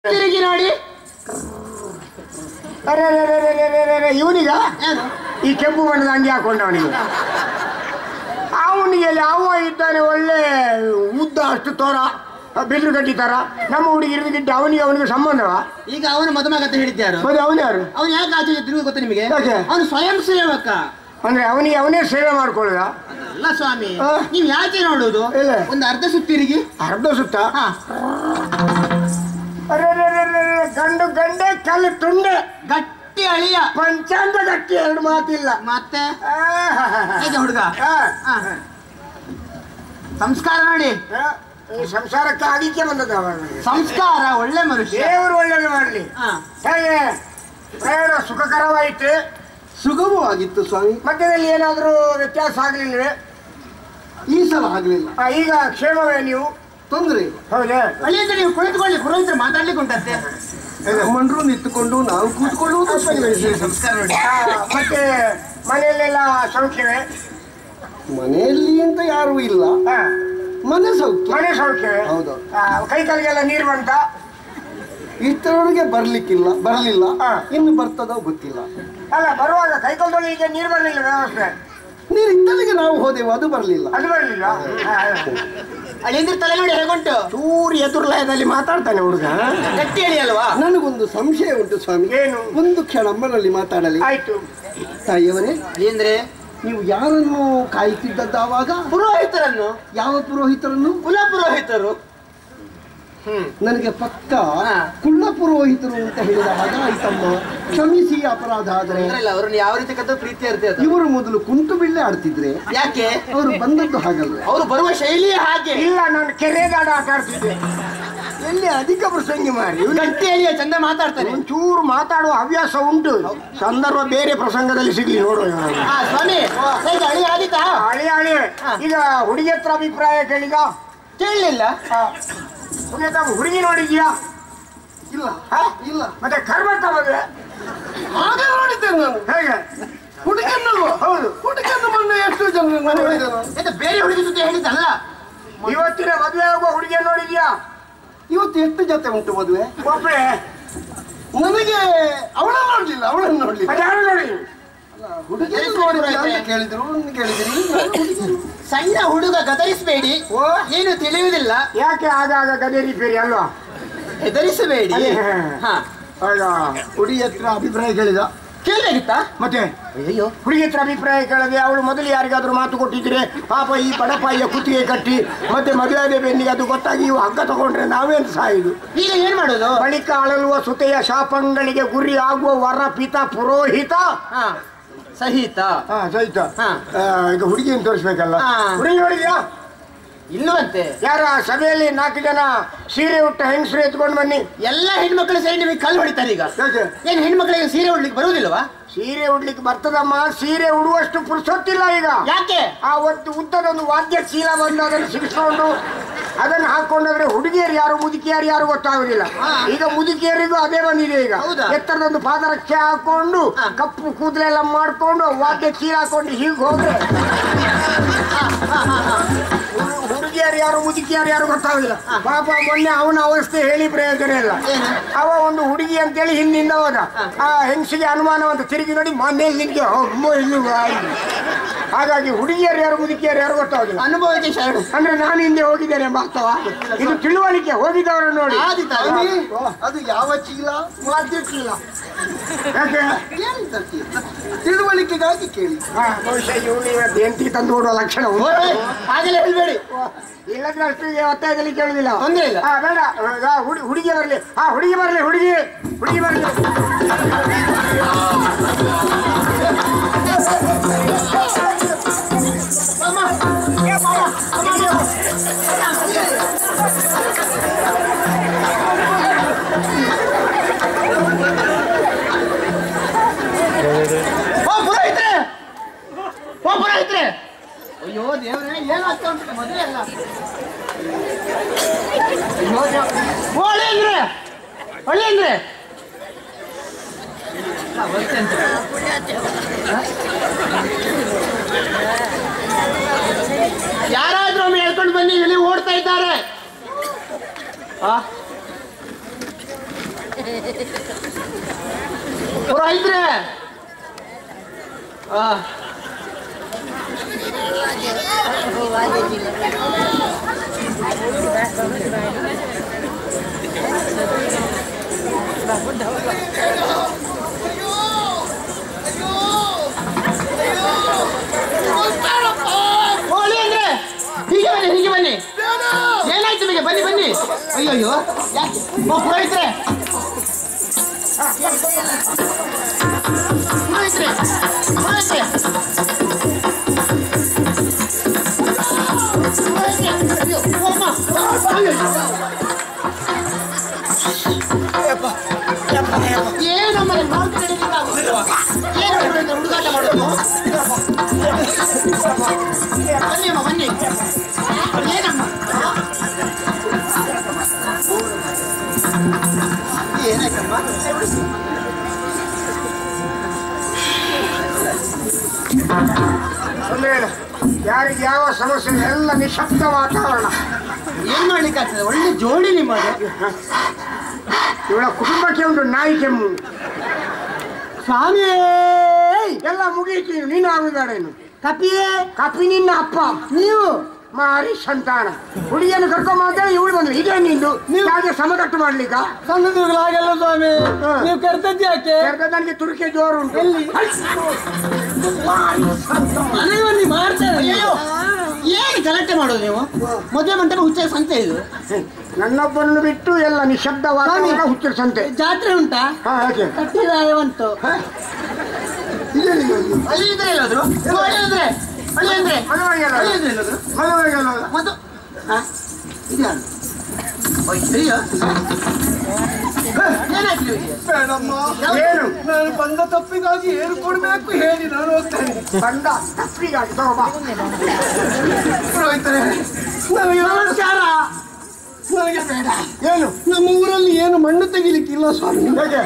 ತಿರುಗಿ ನೋಡಿ ಇವನಿಗ ಏನು ಈ ಕೆಂಪು ಬಣ್ಣದ ಅಂಗಿ ಹಾಕೊಂಡವನಿಗೆ ಅವನಿಗೆ ಅಲ್ಲಿ ಅವ ಇದ್ದಾನೆ ಒಳ್ಳೆ ಉದ್ದ ಅಷ್ಟು ತೋರ ಬಿಲ್ಲು ಕಟ್ಟಿತಾರ ನಮ್ಮ ಹುಡುಗಿರಿಗೆ ಗಿಟ್ಟ ಅವನಿಗೆ ಅವನಿಗೆ ಸಂಬಂಧವ ಈಗ ಅವನು ಮದುಮಗ ಅಂತ ಹೇಳಿದ್ಯಾರು ಮತ್ತೆ ಅವನು ಯಾರು ಅವನು ಯಾಕೆ ಆಚೆ ತಿರುಗಿ ಗೊತ್ತಾ ನಿಮಗೆ ಯಾಕೆ? ಅವನು ಸ್ವಯಂ ಸೇವಕ ಅಂದ್ರೆ ಅವನಿಗೆ ಅವನೇ ಸೇವೆ ಮಾಡ್ಕೊಳ್ಳುದ ಅಲ್ಲ ಸ್ವಾಮಿ ಆ? ನೀವು ಯಾಕೆ ನೋಡುದು ಇಲ್ಲ. ಒಂದು ಅರ್ಧ ಸುತ್ತಿರುಗಿ ಅರ್ಧ ಸುತ್ತ ಹಾ ಅರೆರೆರೆರೆರೆ, ಗಂಡು ಗಂಡೆ ಕಲ್ಲು ತುಂಡೆ ಗಟ್ಟಿ ಅಳಿಯ ಪಂಚಾಂಗ ಗಟ್ಟಿ ಎರಡು ಮಾತಿಲ್ಲ ಮತ್ತೆ ಆಹಾಹಾಹಾ. ಹೇಗೆ ಹುಡುಗ ಆ, ಆ. ಸಂಸ್ಕಾರ ನೋಡಿ ಆ, ಈ ಸಂಸಾರಕ್ಕೆ ಅದಕ್ಕೆ ಬಂದದ ಸಂಸ್ಕಾರ ಒಳ್ಳೆ ಮನುಷ್ಯ ದೇವರು ಒಳ್ಳೇದು ಮಾಡಲಿ ಆ. ಹೇಗೆ ಪ್ರಯಾಣ ಸುಖಕರವಾಯಿತು ಸುಗಮವಾಗಿತ್ತು ಸ್ವಾಮಿ ಮಧ್ಯದಲ್ಲಿ ಏನಾದರೂ ವ್ಯತ್ಯಾಸ ಆಗಲಿಲ್ವೇ ಈ ಸಲ ಆಗ್ಲಿಲ್ಲ ಆ, ಈಗ ಕ್ಷೇಮವೇ ನೀವು ತೊಂದರೆ ಇಲ್ಲ ಹೌದೇ ಅಳಿಯಂದ್ರೆ ನೀವು ಕುಳಿತುಕೊಳ್ಳಿ ಪುರೋಹಿತರು ಮಾತಾಡ್ಲಿಕ್ಕೆ ಉಂಟಂತೆ ನಮ್ಮಂಡ್ರು ನಿಂತುಕೊಂಡು ನಾವು ಕೂತ್ಕೊಳ್ಳುವುದು ಸರಿ. ಸಂಸ್ಕಾರ ನೋಡಿ ಆ, ಮತ್ತೆ ಮನೆಯಲ್ಲೆಲ್ಲ ಸೌಖ್ಯವೇ ಮನೆಯಲ್ಲಿ ಅಂತ ಯಾರು ಇಲ್ಲ ಆ, ಮನೆ ಸೌಖ್ಯ ಮನೆ ಸೌಖ್ಯವೇ ಹೌದು. ಆ, ಕೈ ಕಾಲಿಗೆಲ್ಲ ನೀರು ಬಂತ ಇಷ್ಟರವರೆಗೆ ಬರ್ಲಿಕ್ಕಿಲ್ಲ ಬರಲಿಲ್ಲ ಹಾ. ಇನ್ನು ಬರ್ತದೋ ಗೊತ್ತಿಲ್ಲ ಅಲ್ಲ ಬರುವಾಗ ಕೈ ಕಾಲದೊಳಗೆ ನೀರು ಬರಲಿಲ್ಲ ವ್ಯವಸ್ಥೆ ನೀರು ಇದ್ದಲ್ಲಿಗೆ ನಾವು ಹೋದೆವು ಅದು ಬರಲಿಲ್ಲ ಅದು ಬರಲಿಲ್ಲ ಅಳಿಯಂದ್ರೆ ತಲೆ ನೋಡಿ ಹೇಗುಂಟು ಚೂರು ಎದುರ್ಲಯದಲ್ಲಿ ಮಾತಾಡ್ತಾನೆ ಹುಡುಗ ಗಟ್ಟಿ ಅಳಿ ಅಲ್ವಾ ನನಗೊಂದು ಸಂಶಯ ಉಂಟು ಸ್ವಾಮಿ ಏನು? ಒಂದು ಕ್ಷಣ ಅಮ್ಮನಲ್ಲಿ ಮಾತಾಡಲಿ ಆಯ್ತು ತಾಯಿಯವರೇ ಅಳಿಯಂದ್ರೆ ನೀವು ಯಾರನ್ನು ಕಾಯುತ್ತಿದ್ದದ್ದು ಆವಾಗ ಪುರೋಹಿತರನ್ನು ಯಾವ ಪುರೋಹಿತರನ್ನು ಕುಲ ಪುರೋಹಿತರು ನನಗೆ ಪಕ್ಕ ಹಾ. ಕುಳ್ಳ ಪುರೋಹಿತರು ಅಂತ ಹೇಳಿದ ಹಾಗೆ ಆಯ್ತಮ್ಮ ಕ್ಷಮಿಸಿ ಅಪರಾಧ ಆದರೆ ಅಂದ್ರೆ ಅವ್ರನ್ನ ಯಾವ ರೀತಿ ಕದ್ದು ಪ್ರೀತಿ ಇರ್ತದೆ ಅದು ಇವರು ಮೊದಲು ಕುಂಟು ಬಿಲ್ಲೆ ಆಡ್ತಿದ್ರೆ ಯಾಕೆ ಅವರು ಬಂದದ್ದು ಹಾಗಲ್ಲ ಅವರು ಬರುವ ಶೈಲಿಯೇ ಹಾಗೆ ಇಲ್ಲ ನಾನು ಕೆರೆದಾಡ ಆಟ ಆಡ್ತಿದ್ದೆ ಎಲ್ಲಿ ಅಧಿಕ ಪ್ರಸಂಗಿ ಮಾರಿ ಗಟ್ಟಿ ಅಳಿಯ ಚಂದ ಮಾತಾಡ್ತಾನೆ ಒಂಚೂರು ಮಾತಾಡುವ ಹವ್ಯಾಸ ಉಂಟು ಸಂದರ್ಭ ಬೇರೆ ಪ್ರಸಂಗದಲ್ಲಿ ಸಿಗ್ಲಿ ನೋಡುವ ಇವನನ್ನು. ಹಾ ಸ್ವಾಮಿ ಹೇಗೆ ಅಳಿ ಆದಿತಾ ಹಳಿ ಹಳಿ ಈಗ ಹುಡುಗಿ ಹತ್ರ ಅಭಿಪ್ರಾಯ ಕೇಳಿದ ಕೇಳಲಿಲ್ಲ ಹುಡುಗಿ ಹತ್ರ ಹುಡುಗಿ ನೋಡಿದ್ಯಾ ಇಲ್ಲ ಹ? ಇಲ್ಲ ಮತ್ತೆ ಕರ್ಮಕ್ಕ ಮದುವೆ ಹಾಗೆ ನೋಡಿದ್ದೇನೆ ನಾನು ಹೇಗೆ ಹುಡುಗನ್ನಲ್ವಾ ಹೌದು ಹುಡುಗನ್ನು ಮೊನ್ನೆ ಎಷ್ಟು ಜನ ನೋಡಿದೆ ನಾನು ಎಂತ ಬೇರೆ ಹುಡುಗಿ ಜೊತೆ ಹೇಳಿದ್ದಲ್ಲ ಇವತ್ತಿನ ಮದುವೆ ಆಗುವ ಹುಡುಗಿಯ ನೋಡಿದ್ಯಾ ಇವತ್ತು ಎಷ್ಟು ಜೊತೆ ಉಂಟು ಮದುವೆ ಒಬ್ಬಳೆ ನನಗೆ ಅವಳನ್ನು ನೋಡ್ಲಿಲ್ಲ ಅವಳನ್ನು ನೋಡ್ಲಿಲ್ಲ ಮತ್ತೆ ಯಾರು ನೋಡಿ ಹುಡುಗಿ ಎಷ್ಟು ನೋಡಿದ್ಯಾ ಅಂತ ಆಯ್ತು? ಕೇಳಿದ್ರು ನನ್ನ ಕೇಳಿದಿರಿ ನಾನು ಹುಡುಗಿಯನ್ನು ಸಣ್ಣ ಹುಡುಗ ಗದರಿಸಬೇಡಿ ಓ ಏನು ತಿಳಿಯುವುದಿಲ್ಲ ಯಾಕೆ ಆಗಾಗ ಗದೆ ರಿಪೇರಿ ಅಲ್ವಾ ಹೆದರಿಸಬೇಡಿ ಅದೇ. ಹಾ ಆಗ ಹುಡುಗಿ ಹತ್ರ ಅಭಿಪ್ರಾಯ ಕೇಳಿದ ಕೇಳಬೇಕಿತ್ತಾ ಮತ್ತೆ ಅಯ್ಯೋ ಹುಡುಗಿ ಹತ್ರ ಅಭಿಪ್ರಾಯ ಕೇಳದೆ ಅವಳು ಮೊದಲು ಯಾರಿಗಾದ್ರೂ ಮಾತು ಕೊಟ್ಟಿದ್ರೆ ಪಾಪ ಈ ಬಡಪಾಯಿಯ ಕುತ್ತಿಗೆ ಕಟ್ಟಿ ಮತ್ತೆ ಮದುವೆ ಆದ ಬೆನ್ನಿಗೆ ಅದು ಗೊತ್ತಾಗಿ ಇವು ಹಗ್ಗ ತಗೊಂಡ್ರೆ ನಾವೇನು ಸಾಯುದು ಈಗ ಏನ್ ಮಾಡೋದು ಬಳಿಕ ಅಳಲುವ ಸುತೆಯ ಶಾಪಂಗಳಿಗೆ ಗುರಿ ಆಗುವ ವರ ಪಿತ ಪುರೋಹಿತ ಹಾ ಸಹಿತ ಹಾ ಸಹಿತ ಹಾ. ಆ, ಈಗ ಹುಡುಗಿಯನ್ನು ತೋರಿಸ್ಬೇಕಲ್ಲ ಹಾ. ಹುಡುಗಿ ನೋಡಿದ್ಯಾ ಇಲ್ಲವಂತೆ ಯಾರ ಸಭೆಯಲ್ಲಿ ನಾಲ್ಕು ಜನ ಸೀರೆ ಉಟ್ಟ ಹೆಂಗಸರು ಎತ್ಕೊಂಡು ಬನ್ನಿ ಎಲ್ಲ ಹೆಣ್ಮಕ್ಳು ಸೇರಿ ನಿಮಗೆ ಕಲ್ಲು ಹೊಡಿತಾರೆ ಈಗ ಯಾಕೆ ಏನ್ ಹೆಣ್ಮಕ್ಳಿಗೆ ಸೀರೆ ಉಡ್ಲಿಕ್ಕೆ ಬರುವುದಿಲ್ವಾ ಸೀರೆ ಉಡ್ಲಿಕ್ಕೆ ಬರ್ತದಮ್ಮ ಸೀರೆ ಉಡುವಷ್ಟು ಪುರುಸೊತ್ತಿಲ್ಲ ಈಗ ಯಾಕೆ ಆ ಒಂದು ಉದ್ದದೊಂದು ವಾದ್ಯ ಚೀಲ ಬಂದು ಅದನ್ನು ಸಿಗಿಸ್ಕೊಂಡು ಅದನ್ನು ಹಾಕೊಂಡಾದ್ರೆ ಹುಡುಗಿಯರು ಯಾರು ಮುದುಕಿಯರು ಯಾರು ಗೊತ್ತಾಗುದಿಲ್ಲ ಹಾ. ಈಗ ಮುದುಕಿಯರಿಗೂ ಅದೇ ಬಂದಿದೆ ಈಗ ಹೌದಾ? ಎತ್ತರದೊಂದು ಪಾದರಕ್ಷೆ ಹಾಕೊಂಡು ಹಾ. ಕಪ್ಪು ಕೂದಲೆಲ್ಲ ಮಾಡ್ಕೊಂಡು ವಾದ್ಯ ಚೀಲ ಹಾಕೊಂಡು ಹೀಗೆ ಹೋದ್ರೆ ಹುಡು- ಹುಡುಗಿಯರು ಯಾರು ಮುದುಕಿಯರು ಯಾರು ಗೊತ್ತಾಗುದಿಲ್ಲ ಪಾಪ ಮೊನ್ನೆ ಅವನ ಅವಸ್ಥೆ ಹೇಳಿ ಪ್ರಯೋಜನ ಇಲ್ಲ ಏನು? ಅವ ಒಂದು ಹುಡುಗಿ ಅಂತೇಳಿ ಹಿಂದಿಂದ ಹೋದ ಆ ಹೆಂಗಸಿಗೆ ಅನುಮಾನ ಅಂತ ತಿರುಗಿ ನೋಡಿ ಮನೇಲಿ ನಿನ್ಗೆ ಅಮ್ಮ ಇಲ್ಲಿ ಆಯ್ತು. ಹಾಗಾಗಿ ಹುಡುಗಿಯರು ಯಾರು ಮುದುಕಿಯರು ಯಾರು ಗೊತ್ತಾಗುದಿಲ್ಲ ಅನುಭವಕ್ಕೆ ಶರಣ ಅಂದ್ರೆ ನಾನು ಹಿಂದೆ ಹೋಗಿದ್ದೇನೆ ಬಾಸ್ತವ ಇದು ತಿಳುವಳಿಕೆ ಹೋಗಿದ್ದವರು ನೋಡಿ ಆದಿತಾ ಸ್ವಾಮಿ, ಅದು ಯಾವ ಚೀಲ ಮಾತಿರ್ಲಿಲ್ಲ ಯಾಕೆ ಕೇಳಿ ತರ್ತೀಯ. ತಿಳುವಳಿಕೆಗಾಗಿ ಕೇಳಿ ಹಾ, ಬಹುಶಃ ಇವನು ಇವತ್ತು ಹೆಂಡತಿ ತಂದು ಕೊಡುವ ಲಕ್ಷಣ ಉಂಟು. ಹಾಗೆಲ್ಲ ಹೇಳ್ಬೇಡಿ ಇಲ್ಲದ್ರೆ ಅಷ್ಟು ಒತ್ತಾಯದಲ್ಲಿ ಕೇಳುದಿಲ್ಲ ತೊಂದ್ರೆ ಇಲ್ಲ. ಹಾ ಬೇಡ ಆ, ಹುಡಿ- ಹುಡುಗಿ ಬರಲಿ ಹಾ ಹುಡುಗಿ ಬರಲಿ ಹುಡುಗಿ ಹುಡುಗಿ ಬರಲಿ ಓ ಪುರೋಹಿತ್ರೆ ಓ ಪುರೋಹಿತ್ರೆ ಅಯ್ಯೋ ದೇವ್ರೆ ಏನಾಗ್ತಾ ಉಂಟು ಮದುವೆ ಅಲ್ಲ ಅಯ್ಯೋ ದೇವ್ರೆ. ಓ ಅಳಿ ಅಂದ್ರೆ ಅಳಿ ಅಂದ್ರೆ ಯಾರಾದ್ರೂ ಒಮ್ಮೆ ಹೇಳ್ಕೊಂಡು ಬನ್ನಿ ಇಲ್ಲಿ ಓಡ್ತಾ ಇದ್ದಾರೆ ಆ? ಪುರೋಹಿತ್ರೆ ಆ ಹೋಳಿ ಅಂದ್ರೆ ಹೀಗೆ ಬನ್ನಿ ಹೀಗೆ ಬನ್ನಿ ಏನಾಯ್ತು ನಿಮಗೆ ಬನ್ನಿ ಬನ್ನಿ ಅಯ್ಯೋ ಅಯ್ಯೋ ಯಾಕೆ ಓ ಪುರೋಹಿತ್ರೆ ಪುರೋಹಿತ್ರೆ ಪುರೋಹಿತ್ರೆ ಪುರೋಹಿತ್ರೆ ಅಯ್ಯೋ ಓ ಅಮ್ಮ ಅಯ್ಯೋ ಏನಮ್ಮ ಮಾಡ್ತಾರೆ ಏನು ಹುಡುಗ- ಹುಡುಗಾಟ ಮಾಡೋದು ಬನ್ನಿ ಅಮ್ಮ ಬನ್ನಿ ಏನಮ್ಮ ಏನಾಯ್ತಮ್ಮ ಒಳ್ಳೆಯದು ಯಾರಿಗೆ ಯಾವ ಸಮಸ್ಯೆ ಇಲ್ಲ, ಎಲ್ಲ ನಿಶಬ್ದ ವಾತಾವರಣ ಏನ್ ಮಾಡ್ಲಿಕ್ಕೆ ಆಗ್ತದೆ ಒಳ್ಳೆ ಜೋಡಿ ನಿಮ್ಮದು ಇವಳ ಕುಟುಂಬಕ್ಕೆ ಉಂಟು ನಾಯಿ ಕೆಮ್ಮು ಸ್ವಾಮಿ ಎಲ್ಲ ಮುಗೀತು ನೀನು ಆಗುದಾಡ ಇನ್ನು ಕಪಿಯೇ ಕಪಿ ನಿನ್ನ ಅಪ್ಪ ನೀವು ಮಾರಿ ಸಂತಾನ ಹುಡುಗಿಯನ್ನು ಕರ್ಕೊಂಡ್ ಮಾತಾಡಿ ಇವಳು ಬಂದ್ರು ಇದೇ ನಿಂದು ಹಾಗೆ ಸಮಕಟ್ಟು ಮಾಡ್ಲಿಕ್ಕ ಸಣ್ಣದಿರ್ಲಾಗಲ್ಲ ಸ್ವಾಮಿ ಹಾ. ನೀವು ಕರ್ತದ್ದು ಯಾಕೆ ನನಗೆ ತುರುಕೆ ಜೋರು ಉಂಟು ಎಲ್ಲಿ ಮನೆಗೆ ಬನ್ನಿ ಮಾಡ್ತೇವೆ ಅಯ್ಯೋ ಏನು ಗಲಾಟೆ ಮಾಡೋದು ನೀವು ಮದುವೆ ಮಂಟಪ ಹುಚ್ಚ ಸಂತೆ ಇದು ನನ್ನೊಬ್ಬನನ್ನು ಬಿಟ್ಟು ಎಲ್ಲ ನಿಶಬ್ದ ವಾತಾವರಣ ಹುಚ್ಚಿರ ಸಂತೆ ಜಾತ್ರೆ ಉಂಟಾ ಹಾ ಹಾಗೆ ಕಟ್ಟಿದಾರೆ ಬಂತು ಇದೇ ನಿಂದು. ಅಲ್ಲಿ ಇದ್ರೆ ಎಲ್ಲಾದ್ರು ಅಲ್ಲಿ ಇದ್ರೆ ಅಲ್ಲಿ ಅಂದ್ರೆ ಮದುವೆಗೆಲ್ಲ ಅಲ್ಲಿ ಇದ್ರೆ ಎಲ್ಲಾದ್ರು ಮದುವೆಗೆಲ್ಲ ಮತ್ತು ಹಾ? ಇದ್ಯಾರು? ಓ, ಇದ್ರಿಯಾ? ಹೇ, ಏನಾಯ್ತು ನಿಮಗೆ? ಏನು ನಾನು ಬಂದ ತಪ್ಪಿಗಾಗಿ ಏನು ಕೊಡ್ಬೇಕು ಹೇಳಿ ನಾನು ಹೋಗ್ತೇನೆ ಬಂದ ತಪ್ಪಿಗಾಗಿ ತಗೋಬಾ ಪುರೋಹಿತರೆ ನನಗೆ ನಮಸ್ಕಾರ ನನಗೆ ಬೇಡ ಏನು ನಮ್ಮ ಊರಲ್ಲಿ ಏನು ಮಣ್ಣು ತೆಗಿಲಿಕ್ಕಿಲ್ಲ ಸ್ವಾಮಿ ಹೇಗೆ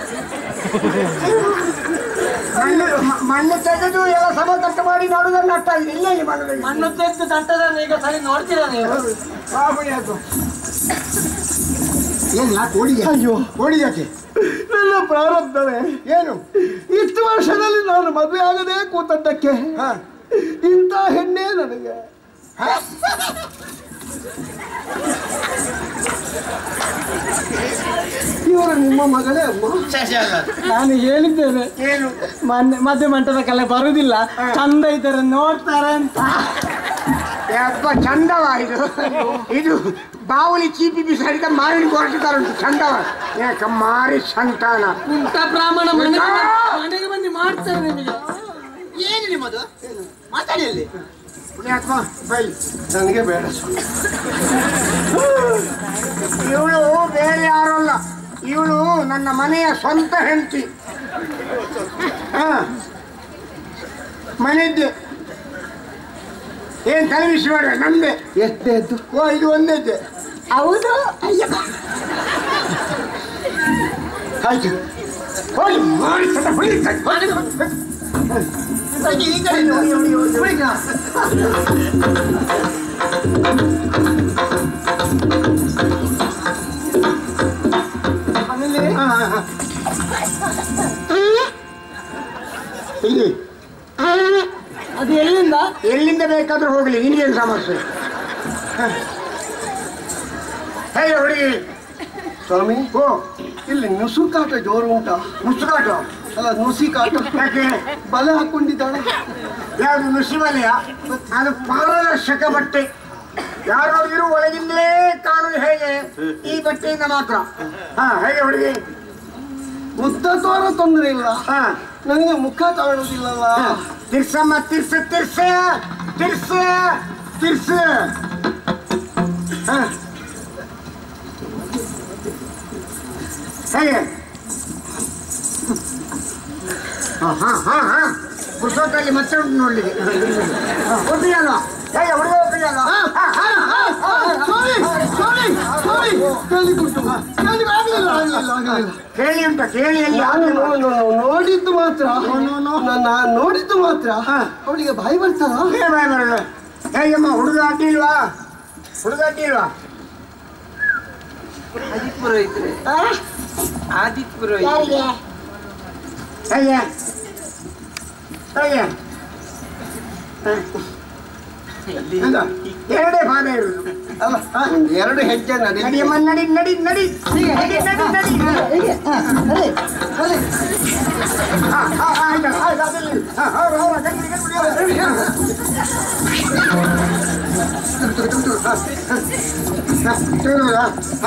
ಮಣ್ಣು ಮ- ಮಣ್ಣು ತೆಗೆದು ಎಲ್ಲ ಸಮತಟ್ಟು ಮಾಡಿ ನೋಡುವುದನ್ನು ಅರ್ಥ ಆಗಿದೆ ಇಲ್ಲ ಈ ಮಣ್ಣು ಮಣ್ಣು ತೆಗೆದು ತಟ್ಟದನ್ನು ಈಗ ಸರಿ ನೋಡ್ತೀರಾ ನೀವು ಬಾಬುಳಿ ಅದು ಏನಿಲ್ಲ ಕೋಳಿಗೆ ಅಯ್ಯೋ ಕೋಳಿಗೆ ನನ್ನ ಪ್ರಾರಬ್ಧವೇ ಏನು ಇಷ್ಟು ವರ್ಷದಲ್ಲಿ ನಾನು ಮದುವೆ ಆಗದೆ ಕೂತದ್ದಕ್ಕೆ ಹಾ ಇಂಥ ಹೆಣ್ಣೆ ನನಗೆ ಇವರು ನಿಮ್ಮ ಮಗಳೇ ಅಮ್ಮ ನಾನು ಹೇಳಿದ್ದೇನೆ ಏನು ಮೊನ್ನೆ ಮದುವೆ ಮಂಟಪಕ್ಕೆಲ್ಲ ಬರುದಿಲ್ಲ ಚಂದ ಇದ್ದಾರೆ ನೋಡ್ತಾರೆ ಅಂತ ಯಪ್ಪ ಚಂದವ ಇದು ಇದು ಬಾವಲಿ ಚೀಪಿ ಬಿಸಾಡಿದ ಮಾವಿನ ಕೊರಟಿದಾರ ಉಂಟು ಚಂದವ ಯಾಕ ಮಾರಿ ಸಂತಾನ ಇಂಥ ಬ್ರಾಹ್ಮಣ ಮನೆಗೆ ಬಂದು- ಮನೆಗೆ ಬಂದು ಮಾಡ್ತಾರೆ ನಿಮಗೆ ಏನು ನಿಮ್ಮದು ಮಾತಾಡಿ ಅಲ್ಲಿ ಪುಣ್ಯಾತ್ಮ ಬೈ ನನಗೆ ಬೇಡ ಸ್ವಾಮಿ ಇವಳು ಬೇರೆ ಯಾರು ಅಲ್ಲ ಇವಳು ನನ್ನ ಮನೆಯ ಸ್ವಂತ ಹೆಂಡತಿ ಹಾ ಮನೆದ್ದೆ ಏನ್ ತಲೆಬಿಸಿ ಬೇಡ ನಮ್ದೆ ಎಷ್ಟೇದ್ದು ಓ ಇದು ಒಂದೇದ್ದೆ ಹೌದು ಆಯ್ತು ಹೋಗಿ ಮಾಡಿ ಸತ ಹೊಡಿತಾರೆ. ಈ ಕಡೆ ನೋಡಿ, ನೋಡಿ, ನೋಡಿ, ನೋಡಿ. ಆಮೇಲೆ ಹಾ, ಹಾ, ಹಾ. ಇಲ್ಲಿ ಅದು ಎಲ್ಲಿಂದ ಎಲ್ಲಿಂದ ಬೇಕಾದ್ರೂ ಹೋಗ್ಲಿ ನಿನಗೇನು ಸಮಸ್ಯೆ ಹ. ಹೇಗೆ ಹುಡುಗಿ ಸ್ವಾಮಿ ಓ ಇಲ್ಲಿ ನುಸುಕಾಟ ಜೋರು ಉಂಟಾ ಮುಚ್ಚುಕಾಟು ಅಲ್ಲ ನುಸಿಕಾಟ ಯಾಕೆ ಬಲೆ ಹಾಕೊಂಡಿದ್ದಾಳೆ ಯಾವುದು ನುಸಿಮಲೆಯ ಅದು ಪಾರದರ್ಶಕ ಬಟ್ಟೆ ಯಾರಾದ್ರೂ ಒಳಗಿಂದಲೇ ಕಾಣುದು ಹೇಗೆ ಈ ಬಟ್ಟೆಯಿಂದ ಮಾತ್ರ ಹಾ ಹೇಗೆ ಹುಡುಗಿ ಮುದ್ದ ತೋರ ತೊಂದರೆ ಇಲ್ಲ ಹಾ ನನಗೆ ಮುಖ ಕಾಣುವುದಿಲ್ಲಲ್ಲ ಹಾ. ತಿರ್ಸಮ್ಮ ತಿರ್ಸ ತಿರ್ಸ ತಿರ್ಸ ತಿರ್ಸ ಹಾ. ಹೇಗೆ ಹಾ ಹಾ ಹಾ ಹಾ ಪುಸ್ತಕದಲ್ಲಿ ಮತ್ತೆ ಉಂಟು ನೋಡ್ಲಿಕ್ಕೆ ಒಪ್ಪಿಯಲ್ವಾ ಹೇಗೆ ಹುಡುಗ ಒಪ್ಪಿಯಲ್ವಾ ಸ್ವಾಮಿ ಸ್ವಾಮಿ ಸ್ವಾಮಿ ಕೇಳಿಬಿಟ್ಟು ಕೇಳಿ ಆಗ್ಲಿಲ್ಲ ಆಗ್ಲಿಲ್ಲ ಆಗ್ಲಿಲ್ಲ ಕೇಳಿ ಉಂಟ ಕೇಳಿ ಎಲ್ಲಿ ನಾನು ನೋ- ನೋ- ನೋಡಿದ್ದು ಮಾತ್ರ ನಾನು ನೋಡಿದ್ದು ಮಾತ್ರ ಅವಳಿಗೆ ಬಾಯಿ ಬರ್ತಾರ ಏ ಬಾಯ್ ಬರಲ್ಲ ಹೇಗಮ್ಮ ಹುಡುಗ ಅಡ್ಡಿಲ್ವಾ ಹುಡುಗ ಅಡ್ಡಿಲ್ವಾ ಆದಿತ್ಯ ಪುರೋಹಿತ ಯಾರಿಗೆ ಹೇಗೆ ಹೇಗೆ ಇಲ್ಲಿ ಎಂತ? ಎರಡೇ ಪಾದ ಇರುದು ಅಲ್ಲ ಹ, ಎರಡು ಹೆಜ್ಜೆ ನಡಿ ನಡಿಯಮ್ಮ ನಡಿ ನಡಿ ನಡಿ ನಡಿ ನಡಿ ನಡಿ ಹೀಗೆ ಹ, ನಡಿ, ನಡಿ. ಹಾ, ಹಾ, ಆಯ್ತು, ಆಯ್ತು, ಅದಿರ್ಲಿ. ಹಾ, ಹೌದು, ಹೌದು, ಗಟ್ಟಿ, ಗಟ್ಟಿ, ಗಟ್ಟಿ. ಹಾ, ಹಾ, ಹಾ, ಹಾ,